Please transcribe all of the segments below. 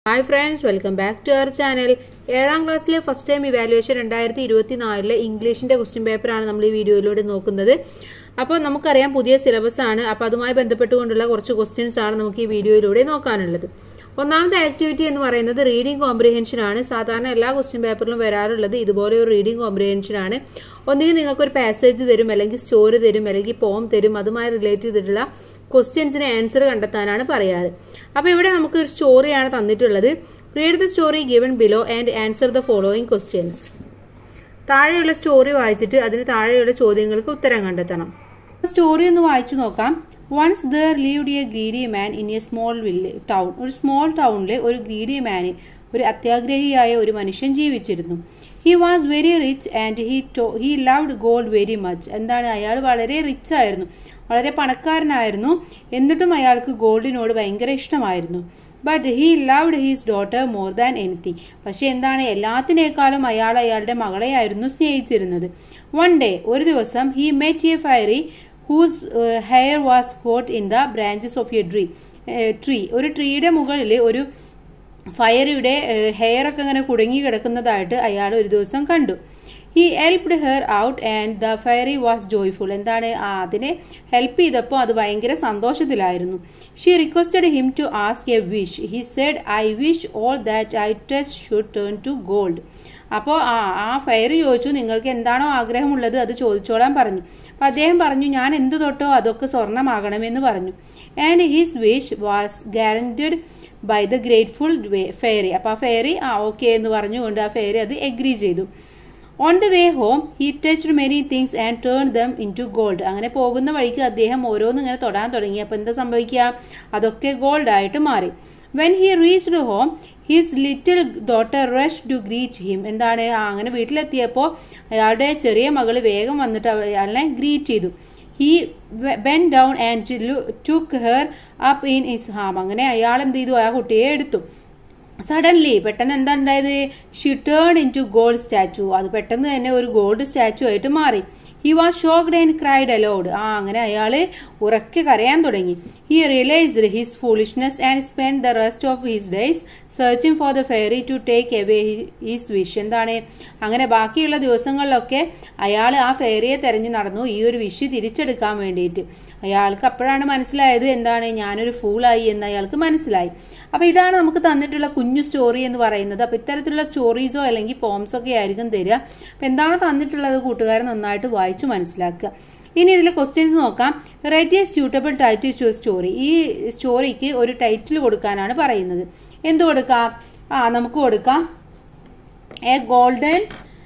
Hi friends welcome back to our channel ഏഴാം ക്ലാസ്സിലെ first time evaluation രണ്ടായിരത്തി ഇരുപത്തി നാലിലെ ഇംഗ്ലീഷിന്റെ ക്വസ്റ്റ്യൻ പേപ്പറാണ് നമ്മൾ ഈ വീഡിയോയിലൂടെ നോക്കുന്നത് അപ്പോൾ നമുക്കറിയാം പുതിയ സിലബസ് ആണ് അപ്പോൾ അതുമായി ബന്ധപ്പെട്ടുകൊണ്ടുള്ള കുറച്ച് ക്വസ്റ്റ്യൻസ് ആണ് നമുക്ക് ഈ വീഡിയോയിലൂടെ നോക്കാനുള്ളത് ഒന്നാമത്തെ ആക്ടിവിറ്റി എന്ന് പറയുന്നത് റീഡിംഗ് കോംപ്രിഹെൻഷൻ ആണ് സാധാരണ എല്ലാ ക്വസ്റ്റ്യൻ പേപ്പറിലും വരാറുള്ളത് ഇതുപോലെ ഒരു റീഡിംഗ് കോംപ്രിഹെൻഷൻ ആണ് ഒന്നുകിൽ നിങ്ങൾക്ക് ഒരു പാസേജ് തരും അല്ലെങ്കിൽ സ്റ്റോറി തരും അല്ലെങ്കിൽ പോം തരും അതുമായി റിലേറ്റ് ചെയ്തിട്ടുള്ള ക്വസ്റ്റ്യൻസിന് ആൻസർ കണ്ടെത്താനാണ് പറയാറ് അപ്പോൾ ഇവിടെ നമുക്ക് ഒരു സ്റ്റോറിയാണ് തന്നിട്ടുള്ളത് read the story given below and answer the following questions താഴെയുള്ള സ്റ്റോറി വായിച്ചിട്ട് അതിന് താഴെയുള്ള ചോദ്യങ്ങൾക്ക് ഉത്തരം കണ്ടെത്തണം സ്റ്റോറി ഒന്ന് വായിച്ചു നോക്കാം once there lived a greedy man in a small village town ഒരു സ്മോൾ ടൗണിലെ ഒരു ഗ്രീഡി മാന് ഒരു അത്യാഗ്രഹിയായ ഒരു മനുഷ്യൻ ജീവിച്ചിരുന്നു he was very rich and he to he loved gold very much എന്താണ് അയാൾ വളരെ റിച്ച് ആയിരുന്നു വളരെ പണക്കാരനായിരുന്നു എന്നിട്ടും അയാൾക്ക് ഗോൾഡിനോട് ഭയങ്കര ഇഷ്ടമായിരുന്നു but he loved his daughter more than anything പക്ഷെ എന്താണ് എല്ലാത്തിനേക്കാളും അയാൾ അയാളുടെ മകളെയായിരുന്നു സ്നേഹിച്ചിരുന്നത് വൺ ഡേ ഒരു ദിവസം he met a fairy whose hair was caught in the branches of a tree tree ഒരു ട്രീയുടെ മുകളിൽ ഒരു ഫയറിയുടെ ഹെയർ ഒക്കെ ഇങ്ങനെ കുടുങ്ങി കിടക്കുന്നതായിട്ട് അയാൾ ഒരു ദിവസം കണ്ടു he helped her out and the fairy was joyful എന്താണ് അതിനെ ഹെൽപ്പ് ചെയ്തപ്പോൾ അത് ഭയങ്കര സന്തോഷത്തിലായിരുന്നു she requested him to ask a wish he said I wish all that I touch should turn to gold അപ്പോൾ ആ ആ ഫയർ ചോദിച്ചു നിങ്ങൾക്ക് എന്താണോ ആഗ്രഹമുള്ളത് അത് ചോദിച്ചോളാൻ പറഞ്ഞു അപ്പം അദ്ദേഹം പറഞ്ഞു ഞാൻ എന്ത് തൊട്ടോ അതൊക്കെ സ്വർണ്ണമാകണമെന്ന് പറഞ്ഞു and his wish was guaranteed by the grateful fairy അപ്പോൾ ആ ഫെയറി ആ ഓക്കെ എന്ന് പറഞ്ഞുകൊണ്ട് ആ ഫെയറി അത് എഗ്രി ചെയ്തു on the way home he touched many things and turn them into gold അങ്ങനെ പോകുന്ന വഴിക്ക് അദ്ദേഹം ഓരോന്നും ഇങ്ങനെ തൊടാൻ തുടങ്ങി അപ്പോൾ എന്താ സംഭവിക്കുക അതൊക്കെ ഗോൾഡ് ആയിട്ട് മാറി when he reached home his little daughter rush to greet him എന്താണ് അങ്ങനെ വീട്ടിലെത്തിയപ്പോൾ അയാളുടെ ചെറിയ മകൾ വേഗം വന്നിട്ട് അയാളെ ഗ്രീറ്റ് ചെയ്തു he bent down and took her up in his ഹാം അങ്ങനെ അയാൾ എന്ത് ചെയ്തു ആ കുട്ടിയെ എടുത്തു സഡൻലി പെട്ടെന്ന് എന്താ ഉണ്ടായത് she turn into gold statue അത് പെട്ടെന്ന് തന്നെ ഒരു ഗോൾഡ് സ്റ്റാച്ചു ആയിട്ട് മാറി he was shocked and cried aloud ആ അങ്ങനെ അയാൾ ഉറക്കെ കരയാൻ തുടങ്ങി he realised his foolishness and spend the rest of his days searching for the fairy to take away his wish എന്താണ് അങ്ങനെ ബാക്കിയുള്ള ദിവസങ്ങളിലൊക്കെ അയാൾ ആ ഫെയറിയെ തെരഞ്ഞു നടന്നു ഈ ഒരു വിഷ് തിരിച്ചെടുക്കാൻ വേണ്ടിയിട്ട് അയാൾക്ക് അപ്പോഴാണ് മനസ്സിലായത് എന്താണ് ഞാനൊരു ഫൂളായി എന്ന് അയാൾക്ക് മനസ്സിലായി അപ്പോൾ ഇതാണ് നമുക്ക് തന്നിട്ടുള്ള കുഞ്ഞു സ്റ്റോറി എന്ന് പറയുന്നത് അപ്പോൾ ഇത്തരത്തിലുള്ള സ്റ്റോറീസോ അല്ലെങ്കിൽ പോംസോ ഒക്കെ ആയിരിക്കും തരിക അപ്പോൾ എന്താണോ തന്നിട്ടുള്ളത് കൂട്ടുകാരൻ നന്നായിട്ട് വായിച്ചു മനസ്സിലാക്കുക ഇനി ഇതിൽ ക്വസ്റ്റ്യൻസ് നോക്കാം write a suitable title to story ഈ സ്റ്റോറിക്ക് ഒരു ടൈറ്റിൽ കൊടുക്കാനാണ് പറയുന്നത് എന്ത് കൊടുക്കാം ആ നമുക്ക് കൊടുക്കാം എ ഗോൾഡൻ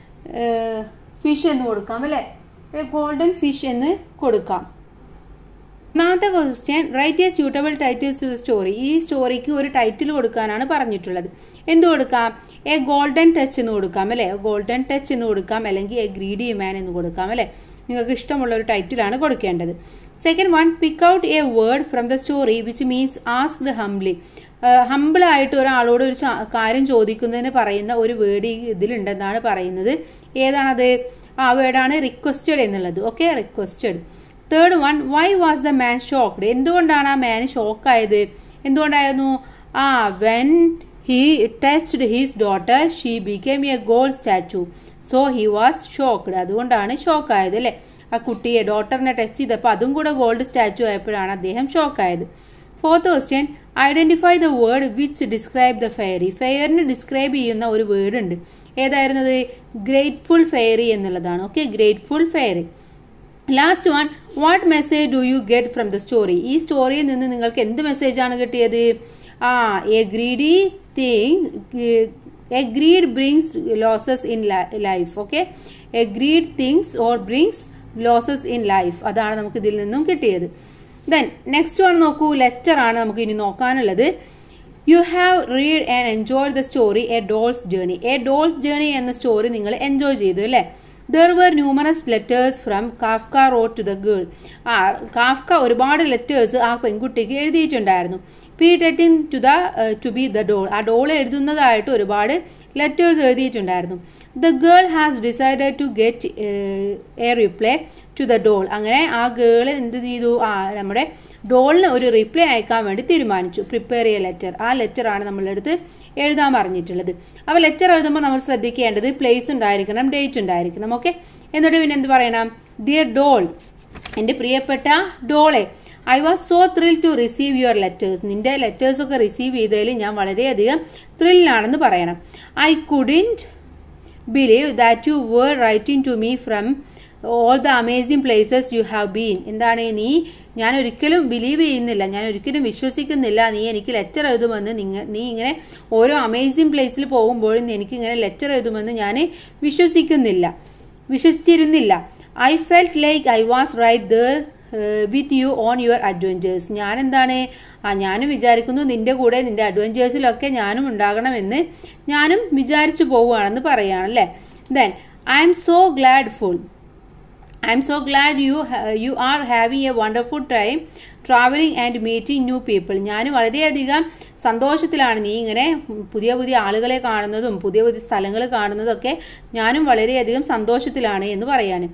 ഫിഷ് എന്ന് കൊടുക്കാം അല്ലേ എ ഗോൾഡൻ ഫിഷ് എന്ന് കൊടുക്കാം ഒന്നാമത്തെ question write a suitable title to story ഈ സ്റ്റോറിക്ക് ഒരു ടൈറ്റിൽ കൊടുക്കാനാണ് പറഞ്ഞിട്ടുള്ളത് എന്ത് കൊടുക്കാം എ ഗോൾഡൻ ടച്ച് എന്ന് കൊടുക്കാം അല്ലേ ഗോൾഡൻ ടച്ച് എന്ന് കൊടുക്കാം അല്ലെങ്കിൽ എ ഗ്രീഡി മാൻ എന്ന് കൊടുക്കാം അല്ലേ നിങ്ങൾക്ക് ഇഷ്ടമുള്ള ഒരു ടൈറ്റിലാണ് കൊടുക്കേണ്ടത് second one pick out a word from the story which means asked humbly humble ആയിട്ട് ഒരാളോട് ഒരു കാര്യം ചോദിക്കുന്നതിന് പറയുന്ന ഒരു വേർഡ് ഇതിലുണ്ടെന്നാണ് പറയുന്നത് ഏതാണത് ആ വേർഡാണ് റിക്വസ്റ്റഡ് എന്നുള്ളത് okay requested third one why was the man shocked എന്തുകൊണ്ടാണ് ആ മാൻ ഷോക്കായത് എന്തുകൊണ്ടായിരുന്നു ആ when he touched his daughter she became a gold statue so he was shocked അതുകൊണ്ടാണ് ഷോക്കായത് അല്ലേ ആ കുട്ടിയെ ഡോട്ടറിനെ ടച്ച് ചെയ്തപ്പോൾ അതും കൂടെ ഗോൾഡ് സ്റ്റാച്ചു ആയപ്പോഴാണ് അദ്ദേഹം ഷോക്കായത് fourth question identify the word which describe the fairy ഫെയറിന് ഡിസ്ക്രൈബ് ചെയ്യുന്ന ഒരു വേർഡ് ഉണ്ട് ഏതായിരുന്നത് ഗ്രേറ്റ്ഫുൾ ഫെയറി എന്നുള്ളതാണ് okay grateful fairy last one what message do you get from the story ഈ സ്റ്റോറിയിൽ നിന്ന് നിങ്ങൾക്ക് എന്ത് മെസ്സേജാണ് കിട്ടിയത് ആ a greedy thing a greed brings losses in life okay a greed things or brings losses in life അതാണ് നമുക്ക് ഇതിൽ നിന്നും കിട്ടിയത് ദെൻ നെക്സ്റ്റ് വൺ നോക്കൂ ലെറ്റർ ആണ് നമുക്ക് ഇനി നോക്കാനുള്ളത് you have read and enjoy the story a doll's journey a doll's journey എന്ന സ്റ്റോറി നിങ്ങൾ എൻജോയ് ചെയ്തു അല്ലേ there were numerous letters from Kafka wrote to the girl ആ കാഫ്ക ഒരുപാട് ലെറ്റേഴ്സ് ആ പെൺകുട്ടിക്ക് എഴുതിയിട്ടുണ്ടായിരുന്നു pretending to the to be the doll ആ ഡോൾ എഴുതുന്നതായിട്ട് ഒരുപാട് ലെറ്റേഴ്സ് എഴുതിയിട്ടുണ്ടായിരുന്നു the girl has decided to get a reply to the doll അങ്ങനെ ആ ഗേൾ എന്ത് ചെയ്തു ആ നമ്മുടെ ഡോളിന് ഒരു റിപ്ലൈ അയക്കാൻ വേണ്ടി തീരുമാനിച്ചു പ്രിപ്പയർ ചെയ്യ ലെറ്റർ ആ ലെറ്റർ ആണ് നമ്മളെടുത്ത് എഴുതാൻ പറഞ്ഞിട്ടുള്ളത് അപ്പോൾ ലെറ്റർ എഴുതുമ്പോൾ നമ്മൾ ശ്രദ്ധിക്കേണ്ടത് പ്ലേസ് ഉണ്ടായിരിക്കണം ഡേറ്റ് ഉണ്ടായിരിക്കണം ഓക്കെ എന്നിട്ട് പിന്നെ എന്ത് പറയണം ഡിയർ ഡോൾ എൻ്റെ പ്രിയപ്പെട്ട ഡോളെ I was so thrill to receive your letters നിന്റെ ലെറ്റേഴ്സ് ഒക്കെ റിസീവ് ചെയ്തതിൽ ഞാൻ വളരെയധികം ത്രില്ലാണെന്ന് പറയണം I couldn't believe that you were writing to me from all the amazing places you have been എന്താണ് നീ ഞാൻ ഒരിക്കലും ബിലീവ് ചെയ്യുന്നില്ല ഞാൻ ഒരിക്കലും വിശ്വസിക്കുന്നില്ല നീ എനിക്ക് ലെറ്റർ എഴുതുമെന്ന് നിങ്ങ നീ ഇങ്ങനെ ഓരോ അമേസിംഗ് പ്ലേസിൽ പോകുമ്പോഴും എനിക്ക് ഇങ്ങനെ ലെറ്റർ എഴുതുമെന്ന് ഞാൻ വിശ്വസിക്കുന്നില്ല വിശ്വസിച്ചിരുന്നില്ല I felt like I was right there with you on your adventures ഞാൻ എന്താണ് ആ ഞാനും വിചാരിക്കുന്നു നിന്റെ കൂടെ നിന്റെ അഡ്വഞ്ചേഴ്സിലൊക്കെ ഞാനും ഉണ്ടാകണമെന്ന് ഞാനും വിചാരിച്ചു പോവുകയാണെന്ന് പറയുകയാണല്ലേ then I am so glad full I am so glad you you are having a wonderful time travelling and meeting new people ഞാൻ വളരെയധികം സന്തോഷത്തിലാണ് നീ ഇങ്ങനെ പുതിയ പുതിയ ആളുകളെ കാണുന്നതും പുതിയ പുതിയ സ്ഥലങ്ങൾ കാണുന്നതൊക്കെ ഞാനും വളരെയധികം സന്തോഷത്തിലാണ് എന്ന് പറയാണ്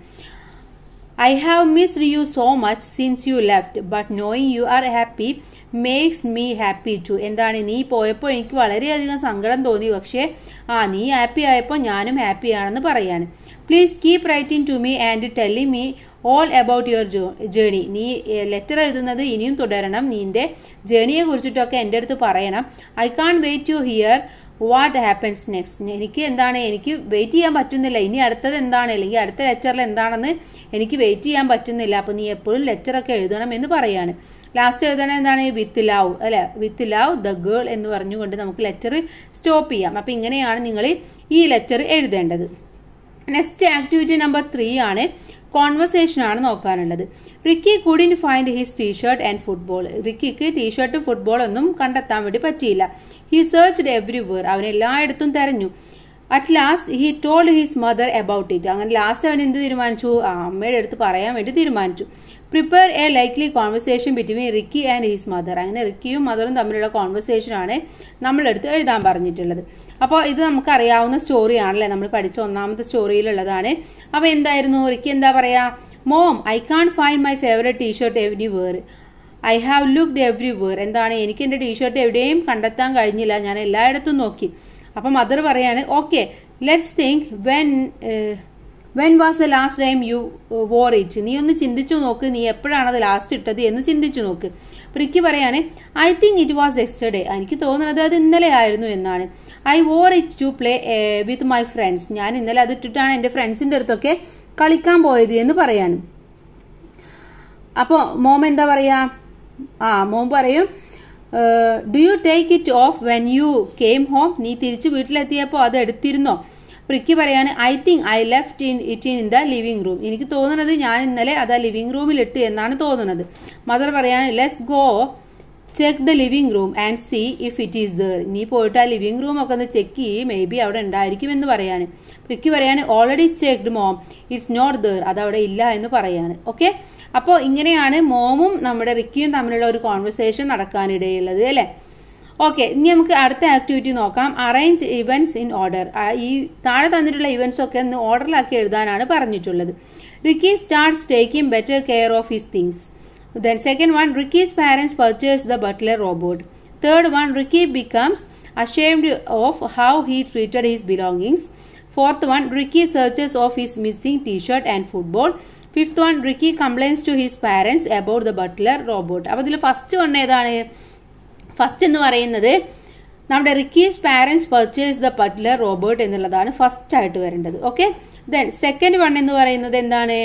I have missed you so much since you left but knowing you are happy makes me happy too എന്താണ് നീ പോയപ്പോൾ എനിക്ക് വളരെയധികം സങ്കടം തോന്നി പക്ഷേ ആ നീ ഹാപ്പി ആയപ്പോൾ ഞാനും ഹാപ്പിയാണെന്ന് പറയാണ് please keep writing to me and telling me all about your journey നീ ലെറ്റർ എഴുതുന്നത് ഇനിയും തുടരണം നിന്റെ ജേണിയെ കുറിച്ചിട്ടൊക്കെ എൻ്റെ അടുത്ത് പറയണം I can't wait to hear what happens next എനിക്ക് എന്താണ് എനിക്ക് വെയിറ്റ് ചെയ്യാൻ പറ്റുന്നില്ല ഇനി അടുത്തത് എന്താണ് അല്ലെങ്കിൽ അടുത്ത ലെറ്ററിൽ എന്താണെന്ന് എനിക്ക് വെയിറ്റ് ചെയ്യാൻ പറ്റുന്നില്ല അപ്പോൾ നീ എപ്പോഴും ലെറ്ററൊക്കെ എഴുതണം എന്ന് പറയാണ് ലാസ്റ്റ് എഴുതണം എന്താണ് വിത്ത് ലവ് അല്ലെ വിത്ത് ലവ് ദ ഗേൾ എന്ന് പറഞ്ഞുകൊണ്ട് നമുക്ക് ലെറ്റർ സ്റ്റോപ്പ് ചെയ്യാം അപ്പം ഇങ്ങനെയാണ് നിങ്ങൾ ഈ ലെറ്റർ എഴുതേണ്ടത് നെക്സ്റ്റ് ആക്ടിവിറ്റി നമ്പർ ത്രീ ആണ് കോൺവെർസേഷൻ ആണ് നോക്കാനുള്ളത് Ricky couldn't find his T-shirt and football റിക്കിക്ക് ടീഷർട്ടും ഫുട്ബോൾ ഒന്നും കണ്ടെത്താൻ വേണ്ടി പറ്റിയില്ല ഹി സെർച്ച്ഡ് എവ്രിവെയർ അവൻ എല്ലായിടത്തും തെരഞ്ഞു at last he told his mother about it അങ്ങനെ ലാസ്റ്റ് അവൻ എന്ത് തീരുമാനിച്ചു ആ അമ്മയുടെ അടുത്ത് പറയാൻ വേണ്ടി തീരുമാനിച്ചു prepare a likely conversation between Ricky and his mother അങ്ങനെ റിക്കിയും മദറും തമ്മിലുള്ള കോൺവെർസേഷൻ ആണ് നമ്മളെടുത്ത് എഴുതാൻ പറഞ്ഞിട്ടുള്ളത് അപ്പോൾ ഇത് നമുക്ക് അറിയാവുന്ന സ്റ്റോറിയാണല്ലേ നമ്മൾ പഠിച്ച ഒന്നാമത്തെ സ്റ്റോറിയിലുള്ളതാണ് അപ്പോൾ എന്തായിരുന്നു റിക്കി എന്താ പറയാ mom I can't find my favourite T-shirt anywhere I have looked everywhere എന്താണ് എനിക്ക് എൻ്റെ ടീഷർട്ട് എവിടെയും കണ്ടെത്താൻ കഴിഞ്ഞില്ല ഞാൻ എല്ലായിടത്തും നോക്കി അപ്പം മദർ പറയാണ് okay let's think when when was the last time you wore it നീ ഒന്ന് ചിന്തിച്ചു നോക്ക് നീ എപ്പോഴാണ് അത് ലാസ്റ്റ് ഇട്ടത് എന്ന് ചിന്തിച്ചു നോക്ക് റിക്കി പറയാണ് I think it was yesterday എനിക്ക് തോന്നുന്നത് അത് ഇന്നലെ ആയിരുന്നു എന്നാണ് I wore it to play with my friends ഞാൻ ഇന്നലെ അത് ഇട്ടിട്ടാണ് എൻ്റെ ഫ്രണ്ട്സിൻ്റെ അടുത്തൊക്കെ കളിക്കാൻ പോയത് എന്ന് പറയാണ് അപ്പോൾ മോം എന്താ പറയാ ആ മോം പറയും do you take it off when you came home നീ തിരിച്ച് വീട്ടിലെത്തിയപ്പോൾ അത് എടുത്തിരുന്നോ റിക്കി പറയാണ് I think I left in it in the living room എനിക്ക് തോന്നുന്നത് ഞാൻ ഇന്നലെ അത് ആ ലിവിംഗ് റൂമിൽ ഇട്ട് എന്നാണ് തോന്നുന്നത് മദർ പറയാണ് let's go check the living room and see if it is there നീ പോയിട്ട് ആ ലിവിംഗ് റൂം ഒക്കെ ഒന്ന് ചെക്ക് ചെയ്യ് മേ ബി അവിടെ ഉണ്ടായിരിക്കും എന്ന് പറയാണ് റിക്കി പറയാണ് already checked mom it's not there അത് അവിടെ ഇല്ല എന്ന് പറയാണ് ഓക്കെ അപ്പോൾ ഇങ്ങനെയാണ് മോമും നമ്മുടെ റിക്കിയും തമ്മിലുള്ള ഒരു കോൺവെർസേഷൻ നടക്കാനിടയുള്ളത് അല്ലേ ഓക്കെ ഇനി നമുക്ക് അടുത്ത ആക്ടിവിറ്റി നോക്കാം അറേഞ്ച് ഇവന്റ്സ് ഇൻ ഓർഡർ ഈ താഴെ തന്നിട്ടുള്ള ഇവന്റ്സ് ഒക്കെ ഒന്ന് ഓർഡറിലാക്കി എഴുതാനാണ് പറഞ്ഞിട്ടുള്ളത് Ricky starts taking better care of his things then second one Ricky's parents purchase the butler robot third one Ricky becomes ashamed of how he treated his belongings fourth one Ricky searches of his missing T-shirt and football fifth one Ricky complains to his parents about the butler robot അപ്പോൾ ഇതിൽ first one ഏതാണ് first എന്ന് പറയുന്നത് നമ്മുടെ Ricky's parents purchase the butler robot എന്നുള്ളതാണ് first ആയിട്ട് വരേണ്ടത് okay then second one എന്ന് പറയുന്നത് എന്താണ്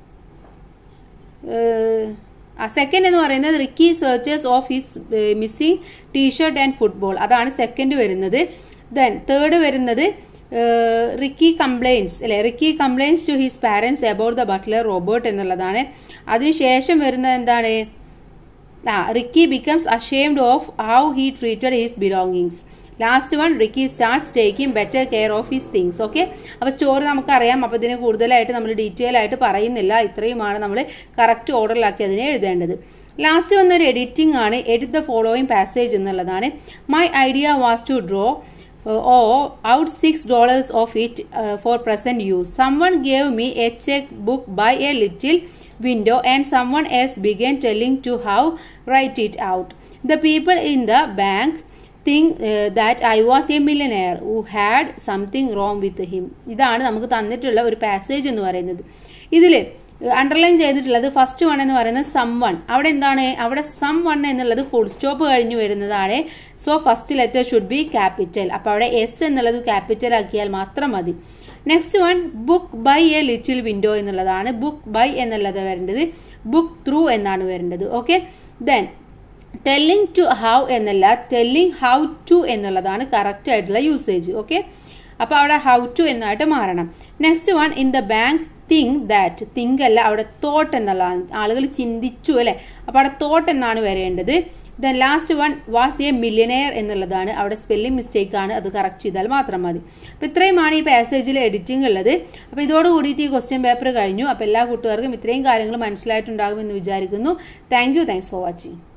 ആ സെക്കൻഡ് എന്ന് പറയുന്നത് Ricky searchers of his missing T-shirt and football അതാണ് സെക്കൻഡ് വരുന്നത് ദെൻ തേർഡ് വരുന്നത് റിക്കി കംപ്ലൈൻസ് അല്ലെ Ricky complains to his parents about the butler robot എന്നുള്ളതാണ് അതിനുശേഷം വരുന്നത് എന്താണ് ആ Ricky becomes ashamed of how he treated his belongings last one Ricky starts taking better care of his things okay അപ്പോൾ story നമുക്കറിയാം അപ്പോൾ ഇതിന് കൂടുതലായിട്ട് നമ്മൾ ഡീറ്റെയിൽ ആയിട്ട് പറയുന്നില്ല ഇത്രയുമാണ് നമ്മൾ കറക്റ്റ് ഓർഡറിലാക്കി അതിനെ എഴുതേണ്ടത് ലാസ്റ്റ് വന്നൊരു എഡിറ്റിംഗ് ആണ് എഡിറ്റ് ദ ഫോളോയിങ് പാസേജ് എന്നുള്ളതാണ് my idea was to draw oh out six dollars of it for present use some one gave me a check book by a little window and someone else began telling to how write it out. The people in the bank think that I was a millionaire who had something wrong with him ഇതാണ് നമുക്ക് തന്നിട്ടുള്ള ഒരു passage എന്ന് പറയുന്നത് ഇതിൽ underline ചെയ്തിട്ടുള്ളത് first one എന്ന് പറയുന്നത് സം വൺ അവിടെ എന്താണ് അവിടെ സം വൺ എന്നുള്ളത് ഫുൾ സ്റ്റോപ്പ് കഴിഞ്ഞു വരുന്നതാണ് so first letter should be capital അപ്പോൾ അവിടെ എസ് എന്നുള്ളത് ക്യാപിറ്റൽ ആക്കിയാൽ മാത്രം മതി next one book by a little window എന്നുള്ളതാണ് ബുക്ക് ബൈ എന്നുള്ളത് വരേണ്ടത് ബുക്ക് ത്രൂ എന്നാണ് വരേണ്ടത് okay then telling to how എന്നല്ല ടെല്ലിംഗ് ഹൗ ടു എന്നുള്ളതാണ് കറക്റ്റ് ആയിട്ടുള്ള യൂസേജ് ഓക്കെ അപ്പോൾ അവിടെ ഹൗ ടു എന്നായിട്ട് മാറണം next one in the bank think that think അല്ല അവിടെ തോട്ട് എന്നുള്ളതാണ് ആളുകൾ ചിന്തിച്ചു അല്ലെ അപ്പോൾ അവിടെ തോട്ട് എന്നാണ് വരേണ്ടത് then last one was a millionaire എന്നുള്ളതാണ് അവിടെ സ്പെല്ലിംഗ് മിസ്റ്റേക്ക് ആണ് അത് കറക്റ്റ് ചെയ്താൽ മാത്രം മതി അപ്പോൾ ഇത്രയുമാണ് ഈ പാസേജിൽ എഡിറ്റിംഗ് ഉള്ളത് അപ്പോൾ ഇതോട് കൂടിയിട്ട് ഈ ക്വസ്റ്റ്യൻ പേപ്പർ കഴിഞ്ഞു അപ്പോൾ എല്ലാ കൂട്ടുകാർക്കും ഇത്രയും കാര്യങ്ങൾ മനസ്സിലായിട്ടുണ്ടാകുമെന്ന് വിചാരിക്കുന്നു thank you thanks for watching